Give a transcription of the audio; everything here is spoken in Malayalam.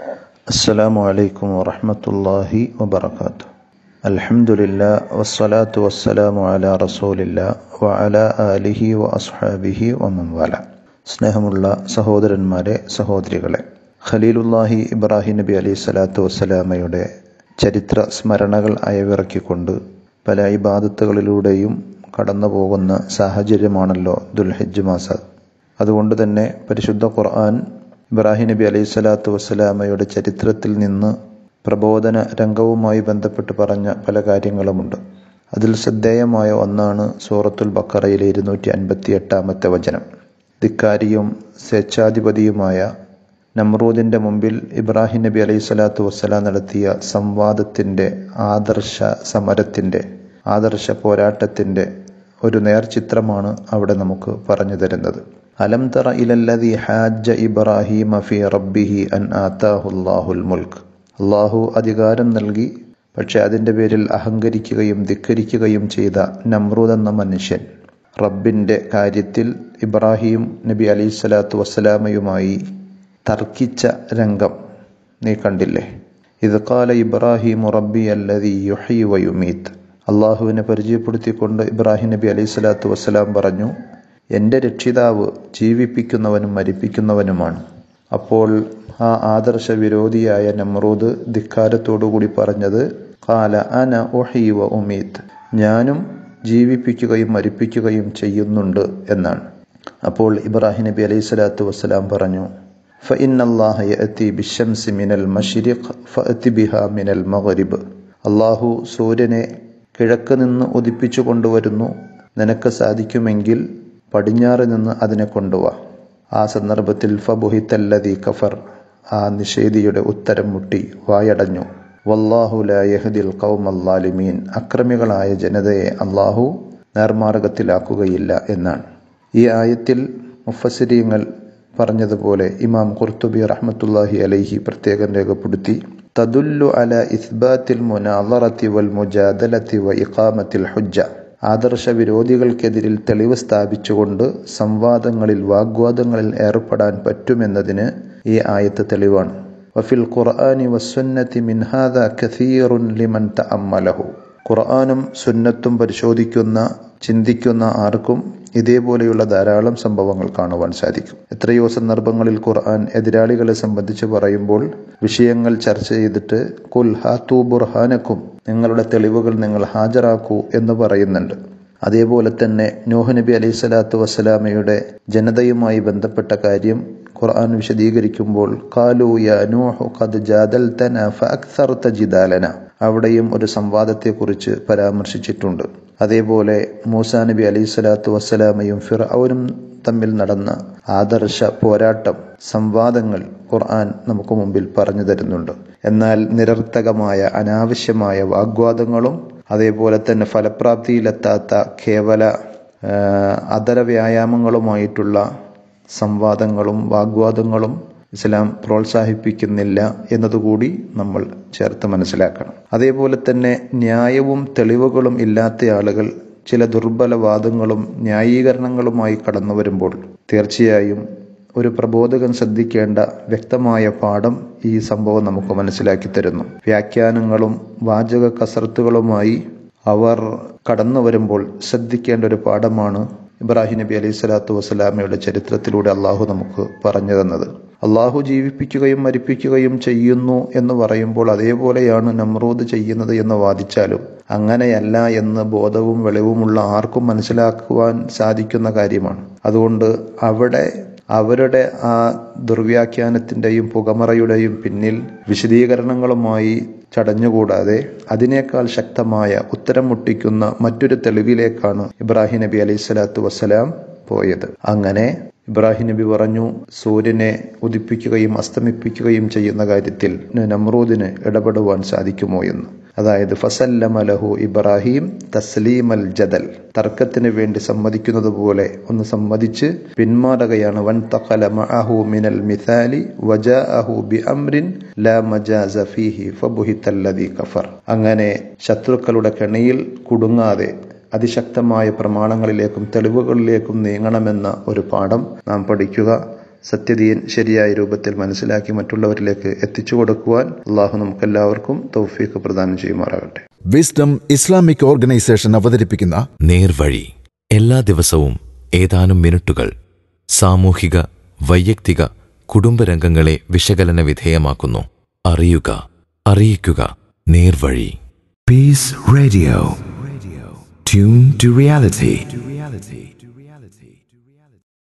السلام عليكم ورحمة الله وبركاته الحمد لله والصلاة والسلام على رسول الله وعلى آله وأصحابه ومن والاه സ്നേഹമുള്ള സഹോദരന്മാരെ സഹോദരികളെ ഖലീലുല്ലാഹി ഇബ്രാഹിം നബി അലൈഹി സ്വലാത്തു വസ്സലാമയുടെ ചരിത്ര സ്മരണകൾ അയവിറക്കിക്കൊണ്ട് പല ഇബാദത്തുകളിലൂടെയും കടന്നു പോകുന്ന സാഹചര്യമാണല്ലോ ദുൽഹജ്ജ് മാസം അതുകൊണ്ട് തന്നെ പരിശുദ്ധ ഖുർആൻ ഇബ്രാഹിം നബി അലൈഹി സ്വലാത്തു വസ്സലാമയുടെ ചരിത്രത്തിൽ നിന്ന് പ്രബോധന രംഗവുമായി ബന്ധപ്പെട്ട് പറഞ്ഞ പല കാര്യങ്ങളുമുണ്ട് അതിൽ ശ്രദ്ധേയമായ ഒന്നാണ് സൂറത്തുൽ ബക്കറയിലെ ഇരുന്നൂറ്റി അൻപത്തി എട്ടാമത്തെ വചനം ധിക്കാരിയും സ്വേച്ഛാധിപതിയുമായ നമ്രൂദിന്റെ മുമ്പിൽ ഇബ്രാഹിം നബി അലൈഹി സ്വലാത്തു വസ്സലാം നടത്തിയ സംവാദത്തിന്റെ ആദർശ സമരത്തിന്റെ ആദർശ പോരാട്ടത്തിന്റെ ഒരു നേർചിത്രമാണ് അവിടെ നമുക്ക് പറഞ്ഞു തരുന്നത് അലം തറ ഇലല്ലതി ഹാജ ഇബ്രാഹിം ഫി റബ്ബിഹി അൻ ആതാഹുല്ലാഹുൽ മുൽക്ക് അള്ളാഹു അധികാരം നൽകി പക്ഷെ അതിൻ്റെ പേരിൽ അഹങ്കരിക്കുകയും ധിക്കരിക്കുകയും ചെയ്ത നമ്രൂദ് എന്ന മനുഷ്യൻ റബ്ബിൻ്റെ കാര്യത്തിൽ ഇബ്രാഹിം നബി അലൈഹി സ്വലാത്തു വസ്സലാമയുമായി തർക്കിച്ച രംഗം നീ കണ്ടില്ലേ ഇത് കാല ഇബ്രാഹിം റബ്ബി അല്ലതി യുഹി വയുമീത്ത് അള്ളാഹുവിനെ പരിചയപ്പെടുത്തിക്കൊണ്ട് ഇബ്രാഹിം നബി അലൈഹി സ്വലാത്തു വസ്സലാം പറഞ്ഞു എൻ്റെ രക്ഷിതാവ് ജീവിപ്പിക്കുന്നവനും മരിപ്പിക്കുന്നവനുമാണ് അപ്പോൾ ആ ആദർശ വിരോധിയായ നമ്രൂദ് ധിക്കാരത്തോടുകൂടി പറഞ്ഞത് കാല അന ഒഹി വ ഉമീത്ത് ഞാനും ജീവിപ്പിക്കുകയും മരിപ്പിക്കുകയും ചെയ്യുന്നുണ്ട് എന്നാണ് അപ്പോൾ ഇബ്രാഹിം നബി അലൈഹി സ്വലാത്തു വസ്സലാം പറഞ്ഞു فإن الله يأتي بالشمس من المشرق فأتي بها من المغرب അള്ളാഹു സൂര്യനെ കിഴക്ക് നിന്ന് ഉദിപ്പിച്ചു കൊണ്ടുവരുന്നു നിനക്ക് സാധിക്കുമെങ്കിൽ പടിഞ്ഞാറ് നിന്ന് അതിനെ കൊണ്ടുവാ ആ സന്ദർഭത്തിൽ ഫബുഹിത്തല്ലതി കഫർ ആ നിഷേധിയുടെ ഉത്തരം മുട്ടി വായടഞ്ഞു വല്ലാഹു ലായഹദിൽ കൗമല്ലാലിമീൻ അക്രമികളായ ജനതയെ അള്ളാഹു നേർമാർഗത്തിലാക്കുകയില്ല എന്നാണ് ഈ ആയത്തിൽ മുഫസിരിയങ്ങൾ പറഞ്ഞതുപോലെ ഇമാം ഖുർത്തുബി റഹ്മത്തുല്ലാഹി അലൈഹി പ്രത്യേകം രേഖപ്പെടുത്തി തദുല്ലു അല ഇസ്ബാത്തിൽ മുനാദറത്തി വൽ മുജാദലത്തി വ ഇഖാമത്തിൽ ഹുജ്ജ ആദർശ വിരോധികൾക്കെതിരിൽ തെളിവ് സ്ഥാപിച്ചുകൊണ്ട് സംവാദങ്ങളിൽ വാഗ്വാദങ്ങളിൽ ഏർപ്പെടാൻ പറ്റുമെന്നതിന് ഈ ആയത്ത് തെളിവാണ് വഫിൽ ഖുർആനി വസ്സുന്നത്തി മിൻഹാദ കഥീറുൻ ലിമൻ തഅമ്മലഹു ഖുർആനും സുന്നത്തും പരിശോധിക്കുന്ന ചിന്തിക്കുന്ന ആർക്കും ഇതേപോലെയുള്ള ധാരാളം സംഭവങ്ങൾ കാണുവാൻ സാധിക്കും എത്രയോ സന്ദർഭങ്ങളിൽ ഖുർആൻ എതിരാളികളെ സംബന്ധിച്ച് പറയുമ്പോൾ വിഷയങ്ങൾ ചർച്ച ചെയ്തിട്ട് കുൽ ഹാത്തു ബുർഹാനക്കും നിങ്ങളുടെ തെളിവുകൾ നിങ്ങൾ ഹാജരാക്കൂ എന്ന് പറയുന്നുണ്ട് അതേപോലെ തന്നെ നോഹ് നബി അലൈഹി സ്വലാത്തു വസ്സലാമയുടെ ജനതയുമായി ബന്ധപ്പെട്ട കാര്യം ഖുർആൻ വിശദീകരിക്കുമ്പോൾ കാലു യാ നൂഹു ഖദ് ജാദൽതന ഫഅക്സർത ജിദാലന അവിടെയും ഒരു സംവാദത്തെക്കുറിച്ച് പരാമർശിച്ചിട്ടുണ്ട് അതേപോലെ മൂസാ നബി അലൈഹി സ്വലാത്തു വസ്സലാമയും ഫിർഔനും തമ്മിൽ നടന്ന ആദർശ പോരാട്ടം സംവാദങ്ങൾ ഖുർആൻ നമുക്ക് മുമ്പിൽ പറഞ്ഞു തരുന്നുണ്ട് എന്നാൽ നിരർത്ഥകമായ അനാവശ്യമായ വാഗ്വാദങ്ങളും അതേപോലെ തന്നെ ഫലപ്രാപ്തിയിലെത്താത്ത കേവല അതര വ്യായാമങ്ങളുമായിട്ടുള്ള സംവാദങ്ങളും വാഗ്വാദങ്ങളും ഇസ്ലാം പ്രോത്സാഹിപ്പിക്കുന്നില്ല എന്നതുകൂടി നമ്മൾ ചേർത്ത് മനസ്സിലാക്കണം അതേപോലെ തന്നെ ന്യായവും തെളിവുകളും ഇല്ലാത്ത ആളുകൾ ചില ദുർബല വാദങ്ങളും ന്യായീകരണങ്ങളുമായി കടന്നു വരുമ്പോൾ തീർച്ചയായും ഒരു പ്രബോധകൻ ശ്രദ്ധിക്കേണ്ട വ്യക്തമായ പാഠം ഈ സംഭവം നമുക്ക് മനസ്സിലാക്കി തരുന്നു വ്യാഖ്യാനങ്ങളും വാചക കസർത്തുകളുമായി അവർ കടന്നു വരുമ്പോൾ ശ്രദ്ധിക്കേണ്ട ഒരു പാഠമാണ് ഇബ്രാഹിം നബി അലൈഹി സ്വലാത്തു വസ്സലാമയുടെ ചരിത്രത്തിലൂടെ അള്ളാഹു നമുക്ക് പറഞ്ഞു തന്നത് അള്ളാഹു ജീവിപ്പിക്കുകയും മരിപ്പിക്കുകയും ചെയ്യുന്നു എന്ന് പറയുമ്പോൾ അതേപോലെയാണ് നമ്രൂദ് ചെയ്യുന്നത് എന്ന് വാദിച്ചാലും അങ്ങനെയല്ല എന്ന് ബോധവും വെളിവുമുള്ള ആർക്കും മനസ്സിലാക്കുവാൻ സാധിക്കുന്ന കാര്യമാണ് അതുകൊണ്ട് അവിടെ അവരുടെ ആ ദുർവ്യാഖ്യാനത്തിന്റെയും പുകമറയുടെയും പിന്നിൽ വിശദീകരണങ്ങളുമായി ചടഞ്ഞുകൂടാതെ അതിനേക്കാൾ ശക്തമായ ഉത്തരം മുട്ടിക്കുന്ന മറ്റൊരു തെളിവിലേക്കാണ് ഇബ്രാഹിം നബി അലൈഹി സ്വലാത്തു വസ്സലാം പോയത് അങ്ങനെ ഇബ്രാഹിം നബി പറഞ്ഞു സൂര്യനെ ഉദിപ്പിക്കുകയും അസ്തമിപ്പിക്കുകയും ചെയ്യുന്ന കാര്യത്തിൽ നമ്രൂദിന് ഇടപെടുവാൻ സാധിക്കുമോ എന്ന് അതായത് ഫസല്ലമ ലഹു ഇബ്രാഹിം തസ്ലീമൽ ജദൽ തർക്കത്തിന് വേണ്ടി സമ്മതിക്കുന്നത് പോലെ ഒന്ന് സമ്മതിച്ച് പിന്മാറുകയാണ് വൻ തഖല മഅഹു മിനൽ മിസാലി വജാഅഹു ബി അംറിൻ ലാ മജാസ ഫീഹി ഫബുഹിത്തല്ലദി കഫർ അങ്ങനെ ശത്രുക്കളുടെ കെണിയിൽ കുടുങ്ങാതെ അതിശക്തമായ പ്രമാണങ്ങളിലേക്കും തെളിവുകളിലേക്കും നീങ്ങണമെന്ന ഒരു പാഠം നാം പഠിക്കുക സത്യദീൻ ശരിയായ രൂപത്തിൽ മനസ്സിലാക്കി മറ്റുള്ളവരിലേക്ക് എത്തിച്ചു കൊടുക്കുവാൻ അള്ളാഹു നമുക്കെല്ലാവർക്കും തൗഫീഖ് പ്രദാനം ചെയ്യുമാറാകട്ടെ വിസ്ഡം ഇസ്ലാമിക് ഓർഗനൈസേഷൻ അവതരിപ്പിക്കുന്ന നേർവഴി എല്ലാ ദിവസവും ഏതാനും മിനിറ്റുകൾ സാമൂഹിക വൈയക്തിക കുടുംബരംഗങ്ങളെ വിശകലന വിധേയമാക്കുന്നു അറിയുക അറിയിക്കുക നേർവഴി Peace Radio. Tune to reality.